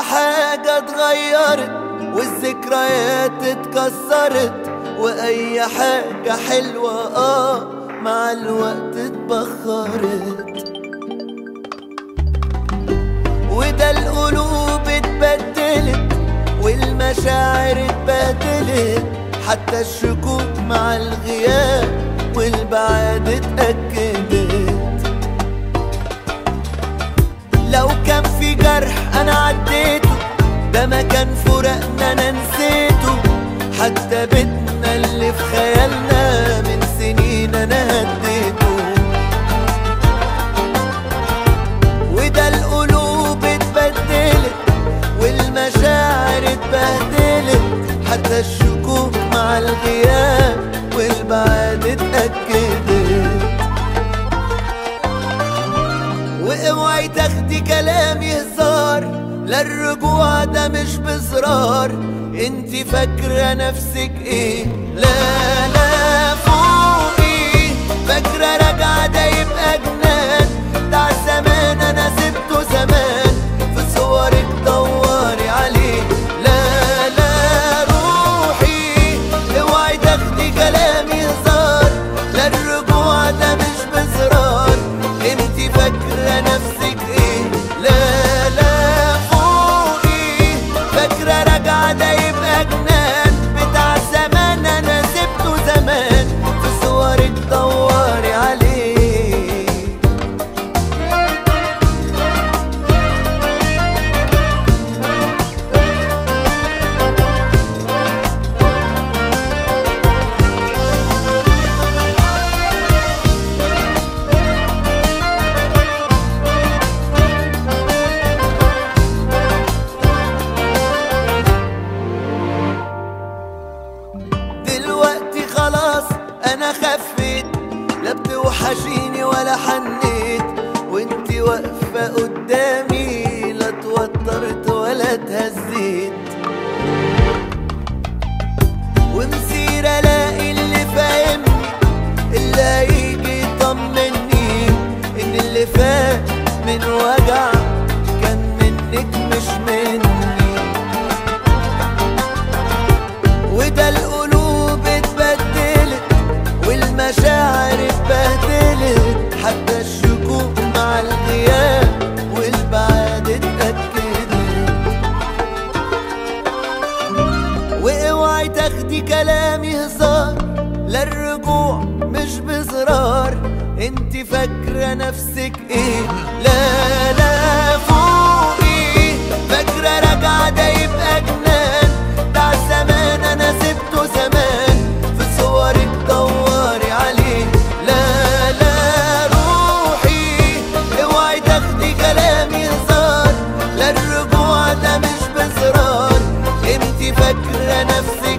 حاجة اتغيرت والذكريات اتكسرت واي حاجة حلوة اه مع الوقت اتبخرت وده القلوب اتبدلت والمشاعر اتبدلت حتى الشكوك مع الغياب والبعاد اتأكدت لو كان في جرح انا عديته ده مكان فراقنا انا نسيته حتى بيتنا اللي في خيالنا من سنين انا هديته وده القلوب اتبدلت والمشاعر اتبهدلت حتى الشكوك مع الغياب والبعاد اتأكدت واوعي تاخدي كلامي هزار لا الرجوع ده مش بزرار انتي فاكرة نفسك ايه لا لا فوقي فاكرة راجعة ده يبقى جنان بتاع زمان انا سبته زمان في صورك دوري عليه لا لا روحي اوعي تاخدي كلامي هزار لا الرجوع ده مش بزرار انتي فاكرة نفسك ايه لا لا فوقي فاكرة راجعة ده يبقى جنان بتاع زمان انا سبته زمان في صورك دوري عليه دلوقتي خلاص انا خفيت لا بتوحشيني ولا حنيت وانتي واقفة قدامي لا توترت ولا اتهزيت ومسير الاقي اللي فاهمني اللي هيجي يطمني ان اللي فات من وجع كان منك مش مني وده القلوب اتبدلت والمشاعر اتبهدلت حتى الشكوك مع الغياب والبعاد اتأكدت واوعي تاخدي كلامي هزار لا الرجوع مش بزرار انتي فاكرة نفسك ايه لا لا فوقي فاكرة راجعة ده يبقى جنان بتاع زمان انا سبته زمان في صورك دوري عليه لا لا روحي اوعي تاخدي كلامي هزار لا الرجوع ده مش بزرار انتي فاكرة نفسك